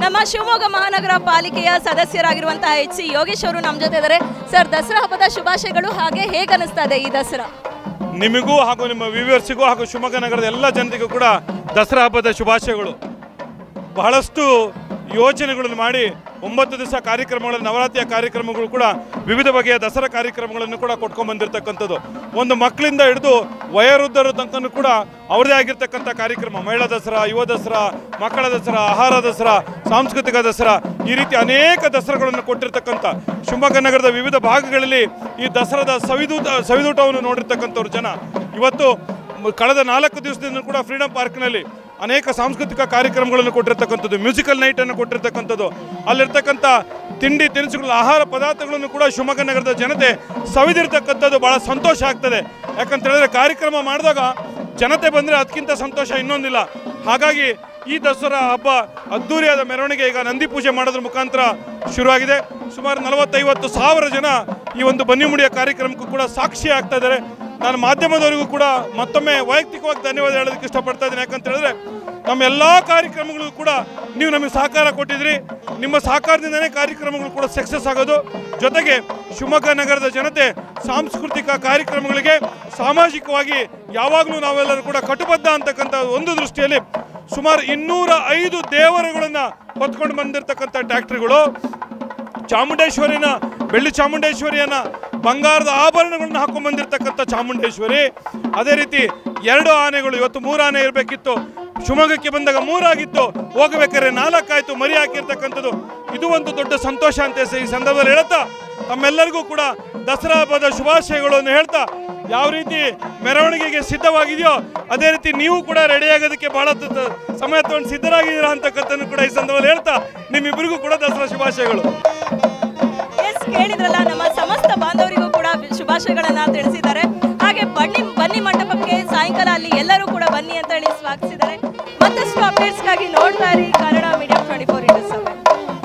ನಮ್ಮ ಶಿವಮೊಗ್ಗ ಮಹಾನಗರ ಪಾಲಿಕೆಯ ಸದಸ್ಯರಾಗಿರುವಂತಹ ಎಚ್ ಸಿ ಯೋಗೇಶ್ ಅವರು ನಮ್ಮ ಜೊತೆ ಇದ್ದಾರೆ ಸರ್ ದಸರಾ ಹಬ್ಬದ ಶುಭಾಶಯಗಳು ಹಾಗೆ ಹೇಗೆ ಅನಿಸ್ತಾ ಇದೆ ಈ ದಸರಾ ನಿಮಗೂ ಹಾಗೂ ನಿಮ್ಮ ವ್ಯೂವರ್ಸಿಗೂ ಹಾಗೂ ಶಿವಮೊಗ್ಗ ನಗರದ ಎಲ್ಲ ಜನತೆಗೂ ಕೂಡ ದಸರಾ ಹಬ್ಬದ ಶುಭಾಶಯಗಳು ಬಹಳಷ್ಟು ಯೋಚನೆಗಳನ್ನು ಮಾಡಿ ಒಂಬತ್ತು ದಿವಸ ಕಾರ್ಯಕ್ರಮಗಳಲ್ಲಿ ನವರಾತ್ರಿಯ ಕಾರ್ಯಕ್ರಮಗಳು ಕೂಡ ವಿವಿಧ ಬಗೆಯ ದಸರಾ ಕಾರ್ಯಕ್ರಮಗಳನ್ನು ಕೂಡ ಕೊಟ್ಕೊಂಡು ಬಂದಿರತಕ್ಕಂಥದ್ದು ಒಂದು ಮಕ್ಕಳಿಂದ ಹಿಡಿದು ವಯೋವೃದ್ಧರ ತನಕನೂ ಕೂಡ ಅವರದೇ ಆಗಿರ್ತಕ್ಕಂಥ ಕಾರ್ಯಕ್ರಮ ಮಹಿಳಾ ದಸರಾ ಯುವ ದಸರಾ ಮಕ್ಕಳ ದಸರಾ ಆಹಾರ ದಸರಾ ಸಾಂಸ್ಕೃತಿಕ ದಸರಾ ಈ ರೀತಿ ಅನೇಕ ದಸರಾಗಳನ್ನು ಕೊಟ್ಟಿರ್ತಕ್ಕಂಥ ಶಿವಮೊಗ್ಗ ನಗರದ ವಿವಿಧ ಭಾಗಗಳಲ್ಲಿ ಈ ದಸರಾದ ಸವಿದೂಟ ಸವಿದೂಟವನ್ನು ನೋಡಿರ್ತಕ್ಕಂಥವ್ರು ಜನ ಇವತ್ತು ಮ- ಕಳೆದ ನಾಲ್ಕು ದಿವಸದಿಂದ ಕೂಡ ಫ್ರೀಡಂ ಪಾರ್ಕ್ನಲ್ಲಿ ಅನೇಕ ಸಾಂಸ್ಕೃತಿಕ ಕಾರ್ಯಕ್ರಮಗಳನ್ನು ಕೊಟ್ಟಿರ್ತಕ್ಕಂಥದ್ದು ಮ್ಯೂಸಿಕಲ್ ನೈಟ್ ಅನ್ನು ಕೊಟ್ಟಿರ್ತಕ್ಕಂಥದ್ದು ಅಲ್ಲಿರ್ತಕ್ಕಂಥ ತಿಂಡಿ ತಿನಿಸುಗಳ ಆಹಾರ ಪದಾರ್ಥಗಳನ್ನು ಕೂಡ ಶಿವಮೊಗ್ಗ ನಗರದ ಜನತೆ ಸವಿದಿರ್ತಕ್ಕಂಥದ್ದು ಬಹಳ ಸಂತೋಷ ಆಗ್ತದೆ ಯಾಕಂತ ಹೇಳಿದ್ರೆ ಕಾರ್ಯಕ್ರಮ ಮಾಡಿದಾಗ ಜನತೆ ಬಂದರೆ ಅದಕ್ಕಿಂತ ಸಂತೋಷ ಇನ್ನೊಂದಿಲ್ಲ ಹಾಗಾಗಿ ಈ ದಸರಾ ಹಬ್ಬ ಅದ್ದೂರಿಯಾದ ಮೆರವಣಿಗೆ ಈಗ ನಂದಿ ಪೂಜೆ ಮಾಡೋದ್ರ ಮುಖಾಂತರ ಶುರುವಾಗಿದೆ ಸುಮಾರು ನಲವತ್ತೈವತ್ತು ಸಾವಿರ ಜನ ಈ ಒಂದು ಬನ್ನಿಮುಡಿಯ ಕಾರ್ಯಕ್ರಮಕ್ಕೂ ಕೂಡ ಸಾಕ್ಷಿ ಆಗ್ತಾ ಇದ್ದಾರೆ ನಾನು ಮಾಧ್ಯಮದವರಿಗೂ ಕೂಡ ಮತ್ತೊಮ್ಮೆ ವೈಯಕ್ತಿಕವಾಗಿ ಧನ್ಯವಾದ ಹೇಳೋದಕ್ಕೆ ಇಷ್ಟಪಡ್ತಾ ಇದ್ದೀನಿ ಯಾಕಂತ ಹೇಳಿದ್ರೆ ನಮ್ಮ ಎಲ್ಲ ಕಾರ್ಯಕ್ರಮಗಳಿಗೂ ಕೂಡ ನೀವು ನಮಗೆ ಸಹಕಾರ ಕೊಟ್ಟಿದ್ರಿ ನಿಮ್ಮ ಸಹಕಾರದಿಂದನೇ ಕಾರ್ಯಕ್ರಮಗಳು ಕೂಡ ಸಕ್ಸಸ್ ಆಗೋದು ಜೊತೆಗೆ ಶಿವಮೊಗ್ಗ ನಗರದ ಜನತೆ ಸಾಂಸ್ಕೃತಿಕ ಕಾರ್ಯಕ್ರಮಗಳಿಗೆ ಸಾಮಾಜಿಕವಾಗಿ ಯಾವಾಗಲೂ ನಾವೆಲ್ಲರೂ ಕೂಡ ಕಟುಬದ್ಧ ಅಂತಕ್ಕಂಥ ಒಂದು ದೃಷ್ಟಿಯಲ್ಲಿ ಸುಮಾರು ಇನ್ನೂರ ಐದು ದೇವರುಗಳನ್ನು ಹೊತ್ಕೊಂಡು ಬಂದಿರತಕ್ಕಂಥ ಟ್ಯಾಕ್ಟ್ರಿಗಳು ಚಾಮುಂಡೇಶ್ವರಿನ ಬೆಳ್ಳಿ ಚಾಮುಂಡೇಶ್ವರಿಯನ್ನ ಬಂಗಾರದ ಆಭರಣಗಳನ್ನ ಹಾಕೊಂಡ್ ಬಂದಿರತಕ್ಕಂಥ ಚಾಮುಂಡೇಶ್ವರಿ ಅದೇ ರೀತಿ ಎರಡು ಆನೆಗಳು ಇವತ್ತು ಮೂರು ಆನೆ ಇರಬೇಕಿತ್ತು ಶಿವಮೊಗ್ಗಕ್ಕೆ ಬಂದಾಗ ಮೂರಾಗಿತ್ತು ಹೋಗಬೇಕಾದ್ರೆ ನಾಲ್ಕಾಯ್ತು ಮರಿ ಹಾಕಿರ್ತಕ್ಕಂಥದ್ದು ಇದು ಒಂದು ದೊಡ್ಡ ಸಂತೋಷ ಅಂತ ಈ ಸಂದರ್ಭದಲ್ಲಿ ಹೇಳ್ತಾ ತಮ್ಮೆಲ್ಲರಿಗೂ ಕೂಡ ದಸರಾ ಹಬ್ಬದ ಶುಭಾಶಯಗಳನ್ನು ಹೇಳ್ತಾ ಯಾವ ರೀತಿ ಮೆರವಣಿಗೆಗೆ ಸಿದ್ಧವಾಗಿದೆಯೋ ಅದೇ ರೀತಿ ನೀವು ಕೂಡ ರೆಡಿ ಆಗೋದಕ್ಕೆ ಬಹಳ ತ- ತ- ಸಮಯ ತಗೊಂಡು ಸಿದ್ಧರಾಗಿದ್ದೀರಾ ಅಂತಕ್ಕಂಥದ್ದು ಕೂಡ ಈ ಸಂದರ್ಭದಲ್ಲಿ ಹೇಳ್ತಾ ನಿಮ್ಮಿಬ್ಬರಿಗೂ ಕೂಡ ದಸರಾ ಶುಭಾಶಯಗಳು ಎಸ್ ಕೇಳಿದ್ರಲ್ಲ ನಮ್ಮ ಸಮಸ್ತ ಬಾಂಧವರಿಗೂ ಕೂಡ ಶುಭಾಶಯಗಳನ್ನ ತಿಳಿಸಿದ್ದಾರೆ ಹಾಗೆ ಬನ್ನಿ ಬನ್ನಿ ಮಂಟಪಕ್ಕೆ ಸಾಯಂಕಾಲ ಅಲ್ಲಿ ಎಲ್ಲರೂ ಕೂಡ ಬನ್ನಿ ಅಂತ ಹೇಳಿ ಸ್ವಾಗತಿಸಿದ್ದಾರೆ ಮತ್ತಷ್ಟು ಅಪ್ಡೇಟ್ಸ್ಗಾಗಿ ನೋಡ್ತಾ ಇರಿ ಕನ್ನಡ ಮೀಡಿಯಾ